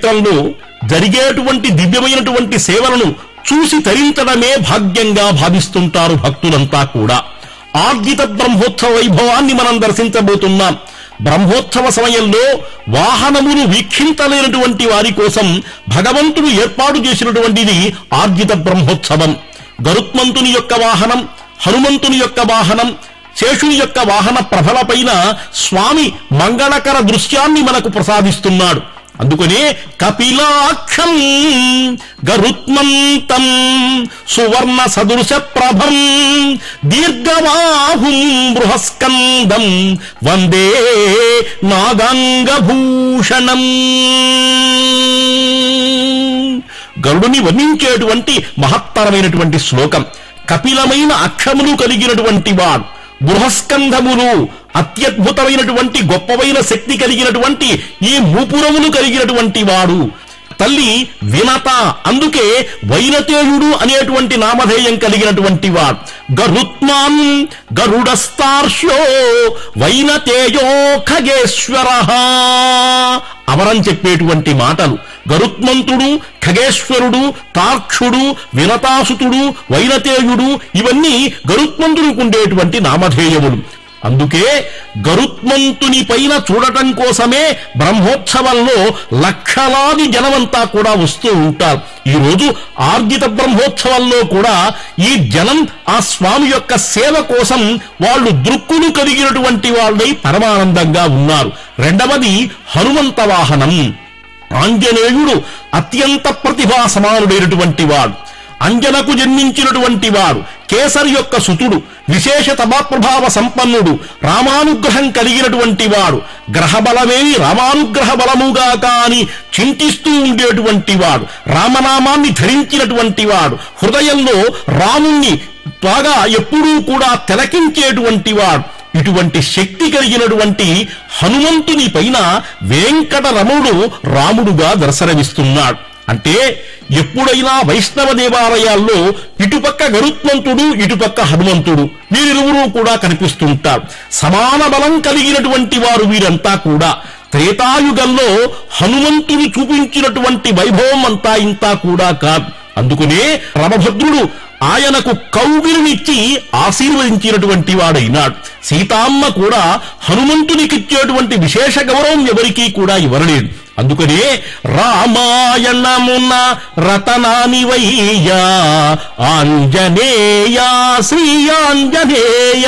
భూలోకంలో జరిగేటువంటి దివ్యమైనటువంటి సేవలను చూసి తరించడమే భాగ్యంగా భావిస్తుంటారు భక్తులంతా కూడా ఆర్జిత బ్రహ్మోత్సవ వైభవాన్ని మనం దర్శించబోతున్నాం బ్రహ్మోత్సవ సమయంలో వాహనములు వీక్షించలేనటువంటి వారి కోసం భగవంతుడు ఏర్పాటు చేసినటువంటిది ఆర్జిత బ్రహ్మోత్సవం గరుత్మంతుని యొక్క వాహనం హనుమంతుని యొక్క వాహనం శేషుని యొక్క వాహన ప్రభలపైన స్వామి మంగళకర దృశ్యాన్ని మనకు ప్రసాదిస్తున్నాడు అందుకనే కపిలాక్షం గరుత్మంతం సువర్ణ సదృశ ప్రభం దీర్ఘబాహుం బృహస్కందం వందే నాగాంగభూషణం గరుడుని వర్ణించేటువంటి మహత్తరమైనటువంటి శ్లోకం కపిలమైన అక్షములు కలిగినటువంటి వాడు బృహస్కంధములు అత్యద్భుతమైనటువంటి గొప్పవైన శక్తి కలిగినటువంటి ఈ మూపురములు కలిగినటువంటి వాడు తల్లి వినత అందుకే వైనతేయుడు అనేటువంటి నామధేయం కలిగినటువంటి వాడు గరుత్మాన్ గరుడస్తార్ష్యో వైనతేయో ఖగేశ్వర అమరం చెప్పేటువంటి మాటలు గరుత్మంతుడు ఖగేశ్వరుడు తార్క్షుడు వినతాసుతుడు వైనతేయుడు ఇవన్నీ గరుత్మంతుడికి ఉండేటువంటి నామధేయములు అందుకే గరుత్మంతుని పైన చూడటం కోసమే బ్రహ్మోత్సవంలో లక్షలాది జనమంతా కూడా వస్తూ ఉంటారు ఈ రోజు ఆర్జిత బ్రహ్మోత్సవంలో కూడా ఈ జనం ఆ స్వామి యొక్క సేవ కోసం వాళ్ళు దృక్కులు కలిగినటువంటి వాళ్ళై పరమానందంగా ఉన్నారు రెండవది హనుమంత వాహనం ఆంజనేయుడు అత్యంత ప్రతిభా సమానుడైనటువంటి వాడు అంజనకు జన్మించినటువంటి వాడు కేసరి యొక్క సుతుడు విశేష తమాప్రభావ సంపన్నుడు రామానుగ్రహం కలిగినటువంటి వాడు గ్రహబలమేమి రామానుగ్రహ బలముగా కాని చింతిస్తూ ఉండేటువంటి వాడు రామనామాన్ని ధరించినటువంటి వాడు హృదయంలో రాముణ్ణి బాగా ఎప్పుడూ కూడా తిలకించేటువంటి వాడు ఇటువంటి శక్తి కలిగినటువంటి హనుమంతుని పైన వెంకటరమణుడు రాముడుగా దర్శనమిస్తున్నాడు అంటే ఎప్పుడైనా వైష్ణవ దేవాలయాల్లో ఇటుపక్క గరుత్మంతుడు ఇటుపక్క హనుమంతుడు వీరిరువురు కూడా కనిపిస్తుంటారు సమాన బలం కలిగినటువంటి వారు వీరంతా కూడా త్రేతాయుగంలో హనుమంతుడు చూపించినటువంటి వైభవం అంతా ఇంతా కూడా కాదు అందుకనే రమభద్రుడు ఆయనకు కౌగిలినిచ్చి ఆశీర్వదించినటువంటి వాడైనాడు సీతామ్మ కూడా హనుమంతునికిచ్చేటువంటి విశేష గౌరవం ఎవరికీ కూడా ఇవ్వలేదు అందుకనే రామాయణమున రతనాని వయ్యా ఆంజనేయ శ్రీ ఆంజనేయ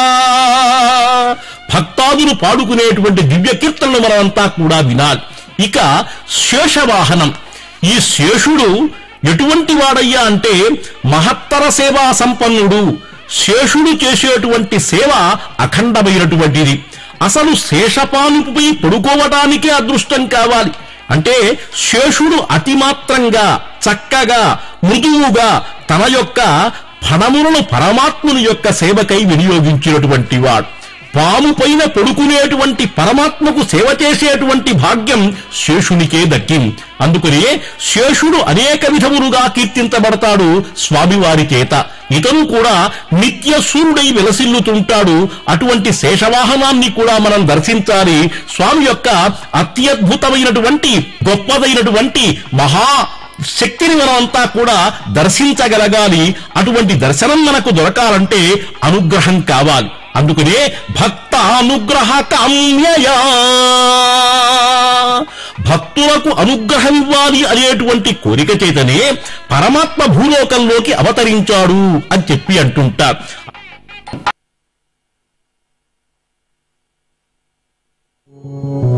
భక్తాదులు పాడుకునేటువంటి దివ్య కీర్తనలు మనమంతా కూడా వినాలి ఇక శేషవాహనం ఈ శేషుడు ఎటువంటి వాడయ్యా అంటే మహత్తర సేవా సంపన్నుడు శేషుడు చేసేటువంటి సేవ అఖండమైనటువంటిది అసలు శేషపానుపై పడుకోవటానికే అదృష్టం కావాలి అంటే శేషుడు అతిమాత్రంగా చక్కగా మృదువుగా తన యొక్క ఫణములను పరమాత్ముని యొక్క సేవకై వినియోగించినటువంటి వాడు పాము పైన పడుకునేటువంటి పరమాత్మకు సేవ చేసేటువంటి భాగ్యం శేషునికే దక్కింది అందుకనే శేషుడు అనేక విధములుగా కీర్తించబడతాడు స్వామివారి చేత ఇతను కూడా నిత్య సూర్యుడై విలసిల్లుతుంటాడు అటువంటి శేషవాహనాన్ని కూడా మనం దర్శించాలి స్వామి యొక్క అత్యద్భుతమైనటువంటి గొప్పదైనటువంటి మహా శక్తిని మనమంతా కూడా దర్శించగలగాలి అటువంటి దర్శనం మనకు దొరకాలంటే అనుగ్రహం కావాలి అందుకనే భక్త అనుగ్రహ కామ్యయా భక్తులకు అనుగ్రహం ఇవ్వాలి అనేటువంటి కోరిక చేతనే పరమాత్మ భూలోకంలోకి అవతరించాడు అని చెప్పి అంటుంటారు ఓం